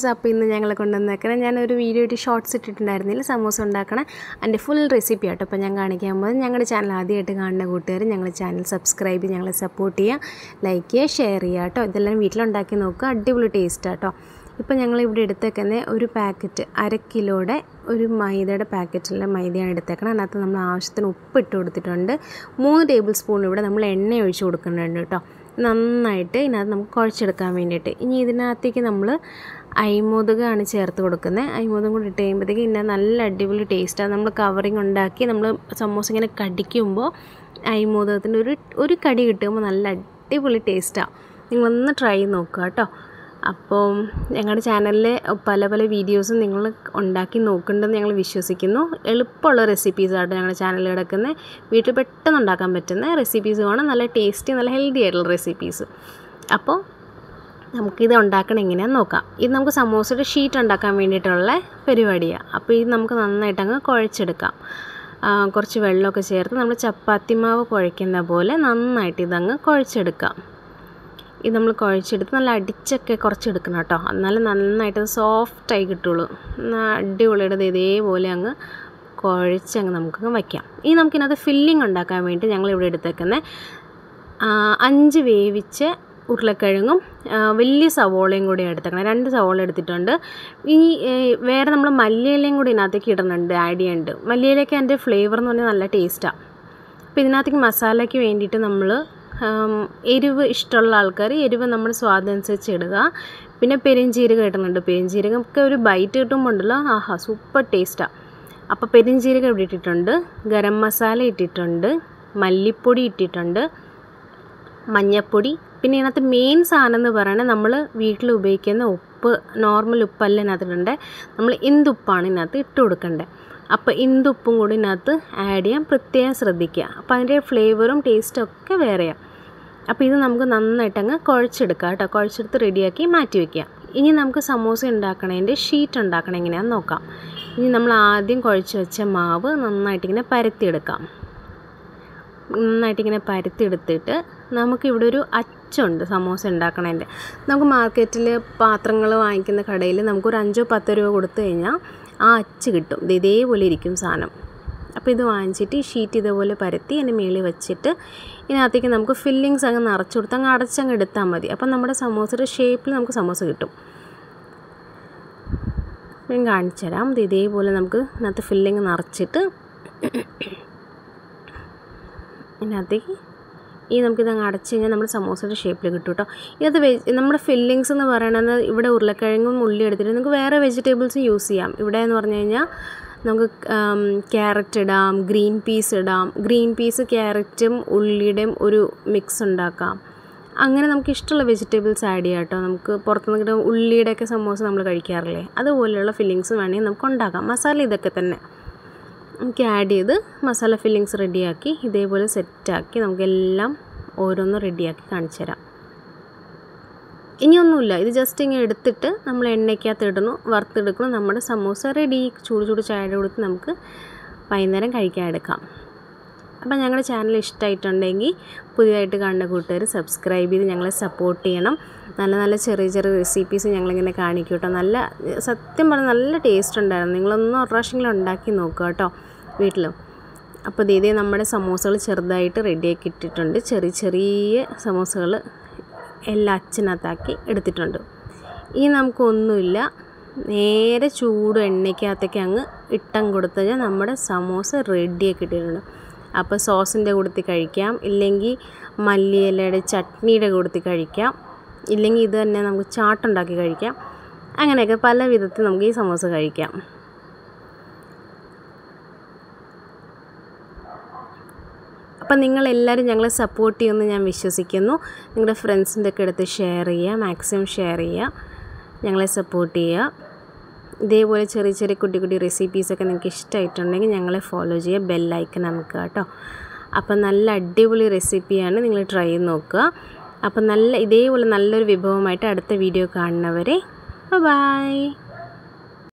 friends അപ്പോൾ ഇന്ന് ഞങ്ങൾ കൊണ്ടുവന്നേക്കണം ഞാനൊരു വീഡിയോ ഇട്ട് ഷോർട്സ് ഇട്ടിട്ടുണ്ടായിരുന്നില്ല സമൂസ ഉണ്ടാക്കണം അതിൻ്റെ ഫുൾ റെസിപ്പി ആട്ടോ അപ്പോൾ ഞാൻ കാണിക്കാൻ പോകുന്നത് ഞങ്ങളുടെ ചാനൽ ആദ്യമായിട്ട് കാണുന്ന കൂട്ടുകാർ ഞങ്ങളുടെ ചാനൽ സബ്സ്ക്രൈബ് ചെയ്ത് ഞങ്ങളെ സപ്പോർട്ട് ചെയ്യുക ലൈക്ക് ചെയ്യുക ഷെയർ ചെയ്യുക കേട്ടോ ഇതെല്ലാം വീട്ടിലുണ്ടാക്കി നോക്കുക അടിപൊളി ടേസ്റ്റ് ആട്ടോ ഇപ്പോൾ ഞങ്ങൾ ഇവിടെ എടുത്തേക്കുന്ന ഒരു പാക്കറ്റ് അര കിലോയുടെ ഒരു മൈദയുടെ പാക്കറ്റിലെ മൈദയാണ് എടുത്തേക്കണം അതിനകത്ത് നമ്മൾ ആവശ്യത്തിന് ഉപ്പ് ഇട്ട് കൊടുത്തിട്ടുണ്ട് മൂന്ന് ടേബിൾ സ്പൂൺ ഇവിടെ നമ്മൾ എണ്ണ ഒഴിച്ച് കൊടുക്കുന്നുണ്ട് കേട്ടോ നന്നായിട്ട് ഇതിനകത്ത് നമുക്ക് കുഴച്ചെടുക്കാൻ വേണ്ടിയിട്ട് ഇനി ഇതിനകത്തേക്ക് നമ്മൾ അയിമോദകമാണ് ചേർത്ത് കൊടുക്കുന്നത് അയിമോദകം കൂടി ഇട്ട് കഴിയുമ്പോഴത്തേക്ക് ഇതിൻ്റെ നല്ല അടിപൊളി ടേസ്റ്റാണ് നമ്മൾ കവറിങ് ഉണ്ടാക്കി നമ്മൾ സമോസ ഇങ്ങനെ കടിക്കുമ്പോൾ അയിമോദകത്തിൻ്റെ ഒരു ഒരു കടി കിട്ടുമ്പോൾ നല്ല അടിപൊളി ടേസ്റ്റാണ് നിങ്ങളൊന്ന് ട്രൈ ചെയ്ത് നോക്കുക കേട്ടോ അപ്പോൾ ഞങ്ങളുടെ ചാനലിൽ പല പല വീഡിയോസും നിങ്ങൾ ഉണ്ടാക്കി നോക്കുന്നുണ്ടെന്ന് ഞങ്ങൾ വിശ്വസിക്കുന്നു എളുപ്പമുള്ള റെസിപ്പീസാണ് ഞങ്ങളുടെ ചാനലിൽ കിടക്കുന്നത് വീട്ടിൽ പെട്ടെന്ന് ഉണ്ടാക്കാൻ പറ്റുന്ന റെസിപ്പീസ് വേണം നല്ല ടേസ്റ്റി നല്ല ഹെൽത്തി ആയിട്ടുള്ള റെസിപ്പീസ് അപ്പോൾ നമുക്കിത് ഉണ്ടാക്കണം എങ്ങനെയാണെന്ന് നോക്കാം ഇത് നമുക്ക് സമോസയുടെ ഷീറ്റ് ഉണ്ടാക്കാൻ വേണ്ടിയിട്ടുള്ള പരിപാടിയാണ് അപ്പോൾ ഇത് നമുക്ക് നന്നായിട്ട് അങ്ങ് കുഴച്ചെടുക്കാം കുറച്ച് വെള്ളമൊക്കെ ചേർത്ത് നമ്മൾ ചപ്പാത്തി മാവ് കുഴയ്ക്കുന്ന പോലെ നന്നായിട്ട് ഇതങ്ങ് കുഴച്ചെടുക്കാം ഇത് നമ്മൾ കുഴച്ചെടുത്ത് നല്ല അടിച്ചൊക്കെ കുറച്ചെടുക്കണം കേട്ടോ എന്നാലും നന്നായിട്ട് സോഫ്റ്റായി കിട്ടുള്ളൂ അടിപൊളിയുടെ ഇതേപോലെ അങ്ങ് കുഴച്ചങ്ങ് നമുക്കങ്ങ് വയ്ക്കാം ഇനി നമുക്കിനകത്ത് ഫില്ലിംഗ് ഉണ്ടാക്കാൻ വേണ്ടി ഞങ്ങളിവിടെ എടുത്തേക്കുന്നത് അഞ്ച് വേവിച്ച് ഉരുളക്കിഴങ്ങും വലിയ സവോളയും കൂടി എടുത്തേക്കണം രണ്ട് സവോള എടുത്തിട്ടുണ്ട് ഇനി വേറെ നമ്മൾ മല്ലിയിലയും കൂടി ഇതിനകത്തേക്ക് ഇടുന്നുണ്ട് ആഡ് ചെയ്യുന്നുണ്ട് മല്ലിയിലയ്ക്ക് അതിൻ്റെ ഫ്ലേവർ എന്ന് പറഞ്ഞാൽ നല്ല ടേസ്റ്റാണ് അപ്പോൾ ഇതിനകത്തേക്ക് മസാലയ്ക്ക് വേണ്ടിയിട്ട് നമ്മൾ എരിവ് ഇഷ്ടമുള്ള ആൾക്കാർ എരിവ് നമ്മുടെ സ്വാദനുസരിച്ച് ഇടുക പിന്നെ പെരിഞ്ചീരകം ഇടുന്നുണ്ട് പെരിഞ്ചീരകം ഒക്കെ ഒരു ബൈറ്റ് കിട്ടുമ്പോൾ ഉണ്ടല്ലോ ആഹാ സൂപ്പർ ടേസ്റ്റാണ് അപ്പോൾ പെരിഞ്ചീരകം ഇവിടെ ഇട്ടിട്ടുണ്ട് ഗരം മസാല ഇട്ടിട്ടുണ്ട് മല്ലിപ്പൊടി ഇട്ടിട്ടുണ്ട് മഞ്ഞൾപ്പൊടി പിന്നെ ഇതിനകത്ത് മെയിൻ സാധനം എന്ന് പറയുന്നത് നമ്മൾ വീട്ടിൽ ഉപയോഗിക്കുന്ന ഉപ്പ് നോർമൽ ഉപ്പല്ല ഇതിനകത്തിട്ടുണ്ട് നമ്മൾ എന്തുപ്പാണ് ഇതിനകത്ത് ഇട്ട് കൊടുക്കേണ്ടത് അപ്പോൾ ഇന്തുപ്പും കൂടി ഇതിനകത്ത് ആഡ് ചെയ്യാൻ പ്രത്യേകം ശ്രദ്ധിക്കുക അപ്പോൾ അതിൻ്റെ ഫ്ലേവറും ടേസ്റ്റും ഒക്കെ വേറെയാണ് അപ്പോൾ ഇത് നമുക്ക് നന്നായിട്ട് അങ്ങ് കുഴച്ചെടുക്കുക കേട്ടോ കുഴച്ചെടുത്ത് റെഡിയാക്കി മാറ്റി വയ്ക്കുക ഇനി നമുക്ക് സമൂസ ഉണ്ടാക്കണതിൻ്റെ ഷീറ്റ് ഉണ്ടാക്കണം എങ്ങനെയാണെന്ന് നോക്കാം ഇനി നമ്മൾ ആദ്യം കുഴച്ച് വെച്ച മാവ് നന്നായിട്ടിങ്ങനെ പരത്തിയെടുക്കാം നന്നായിട്ടിങ്ങനെ പരത്തിയെടുത്തിട്ട് നമുക്കിവിടെ ഒരു അച്ചുണ്ട് സമോസ ഉണ്ടാക്കണതിൻ്റെ നമുക്ക് മാർക്കറ്റിൽ പാത്രങ്ങൾ വാങ്ങിക്കുന്ന കടയിൽ നമുക്കൊരു അഞ്ചോ പത്തോ രൂപ കൊടുത്തു കഴിഞ്ഞാൽ ആ അച്ച് കിട്ടും ഇത് ഇതേപോലെ ഇരിക്കും സാധനം അപ്പോൾ ഇത് വാങ്ങിച്ചിട്ട് ഈ ഷീറ്റ് ഇതേപോലെ പരത്തി അതിൻ്റെ മേളിൽ വെച്ചിട്ട് ഇതിനകത്തേക്ക് നമുക്ക് ഫില്ലിങ്സ് അങ്ങ് നിറച്ചു കൊടുത്ത് അങ്ങ് അടച്ചങ്ങ് എടുത്താൽ മതി അപ്പം നമ്മുടെ സമോസയുടെ ഷേപ്പിൽ നമുക്ക് സമോസ കിട്ടും ഞാൻ കാണിച്ചു തരാം ഇത് ഇതേപോലെ നമുക്ക് ഇതിനകത്ത് ഫില്ലിങ് നിറച്ചിട്ട് ഇതിനകത്തേക്ക് ഈ നമുക്കിത് അങ്ങ് അടച്ച് കഴിഞ്ഞാൽ നമ്മുടെ സമോസയുടെ ഷേപ്പിൽ കിട്ടും കേട്ടോ ഇതിനകത്ത് വെജ് നമ്മുടെ ഫില്ലിങ്സ് എന്ന് പറയുന്നത് ഇവിടെ ഉരുളക്കിഴങ്ങും ഉള്ളി എടുത്തിട്ട് നമുക്ക് വേറെ വെജിറ്റബിൾസ് യൂസ് ചെയ്യാം ഇവിടെ എന്ന് പറഞ്ഞു കഴിഞ്ഞാൽ നമുക്ക് ക്യാരറ്റ് ഇടാം ഗ്രീൻ പീസ് ഇടാം ഗ്രീൻ പീസ് ക്യാരറ്റും ഉള്ളിയുടെയും ഒരു മിക്സ് ഉണ്ടാക്കാം അങ്ങനെ നമുക്ക് ഇഷ്ടമുള്ള വെജിറ്റബിൾസ് ആഡ് ചെയ്യാം കേട്ടോ നമുക്ക് പുറത്തുനിന്ന് കിട്ടുന്ന ഉള്ളിയുടെയൊക്കെ സമോസ നമ്മൾ കഴിക്കാറില്ലേ അതുപോലെയുള്ള ഫില്ലിങ്സ് വേണമെങ്കിൽ നമുക്ക് ഉണ്ടാക്കാം മസാല ഇതൊക്കെ തന്നെ നമുക്ക് ആഡ് ചെയ്ത് മസാല ഫില്ലിങ്സ് റെഡിയാക്കി ഇതേപോലെ സെറ്റാക്കി നമുക്കെല്ലാം ഓരോന്നും റെഡിയാക്കി കാണിച്ചു തരാം ഇനിയൊന്നുമില്ല ഇത് ജസ്റ്റ് ഇങ്ങനെ എടുത്തിട്ട് നമ്മൾ എണ്ണയ്ക്കകത്ത് ഇടണു വറുത്തെടുക്കണം നമ്മുടെ സമൂസ റെഡി ചൂട് ചൂട് ചായയുടെ കൊടുത്ത് നമുക്ക് വൈകുന്നേരം കഴിക്കാൻ എടുക്കാം അപ്പോൾ ഞങ്ങളുടെ ചാനൽ ഇഷ്ടമായിട്ടുണ്ടെങ്കിൽ പുതിയതായിട്ട് കാണുന്ന കൂട്ടുകാർ സബ്സ്ക്രൈബ് ചെയ്ത് ഞങ്ങളെ സപ്പോർട്ട് ചെയ്യണം നല്ല നല്ല ചെറിയ ചെറിയ റെസിപ്പീസ് ഞങ്ങളിങ്ങനെ കാണിക്കും കേട്ടോ നല്ല സത്യം പറഞ്ഞാൽ നല്ല ടേസ്റ്റ് ഉണ്ടായിരുന്നു നിങ്ങളൊന്നും ഒരു പ്രാവശ്യമെങ്കിലും ഉണ്ടാക്കി നോക്കുക കേട്ടോ വീട്ടിൽ അപ്പോൾ ഇതേ നമ്മുടെ സമോസകൾ ചെറുതായിട്ട് റെഡിയാക്കി ഇട്ടിട്ടുണ്ട് ചെറിയ ചെറിയ സമോസകൾ എല്ലാം അച്ഛനകത്താക്കി എടുത്തിട്ടുണ്ട് ഇനി നമുക്കൊന്നുമില്ല നേരെ ചൂട് എണ്ണയ്ക്കകത്തേക്ക് അങ്ങ് ഇട്ടം കൊടുത്തു കഴിഞ്ഞാൽ നമ്മുടെ സമോസ റെഡിയാക്കി ഇട്ടിട്ടുണ്ട് അപ്പോൾ സോസിൻ്റെ കൂടത്തിൽ കഴിക്കാം ഇല്ലെങ്കിൽ മല്ലിയിലയുടെ ചട്നിയുടെ കൂടത്തിൽ കഴിക്കാം ഇല്ലെങ്കിൽ ഇത് തന്നെ നമുക്ക് ചാട്ടുണ്ടാക്കി കഴിക്കാം അങ്ങനെയൊക്കെ പല വിധത്തിൽ നമുക്ക് ഈ സമോസ കഴിക്കാം അപ്പം നിങ്ങളെല്ലാവരും ഞങ്ങളെ സപ്പോർട്ട് ചെയ്യുമെന്ന് ഞാൻ വിശ്വസിക്കുന്നു നിങ്ങളുടെ ഫ്രണ്ട്സിൻ്റെ ഒക്കെ അടുത്ത് ഷെയർ ചെയ്യുക മാക്സിമം ഷെയർ ചെയ്യുക ഞങ്ങളെ സപ്പോർട്ട് ചെയ്യുക ഇതേപോലെ ചെറിയ ചെറിയ കുട്ടി കുട്ടി റെസിപ്പീസൊക്കെ നിങ്ങൾക്ക് ഇഷ്ടമായിട്ടുണ്ടെങ്കിൽ ഞങ്ങളെ ഫോളോ ചെയ്യുക ബെല്ലൈക്കൺ നമുക്ക് കേട്ടോ അപ്പം നല്ല അടിപൊളി റെസിപ്പിയാണ് നിങ്ങൾ ട്രൈ ചെയ്ത് നോക്കുക അപ്പം നല്ല ഇതേപോലെ നല്ലൊരു വിഭവമായിട്ട് അടുത്ത വീഡിയോ കാണുന്നവരെ ബൈ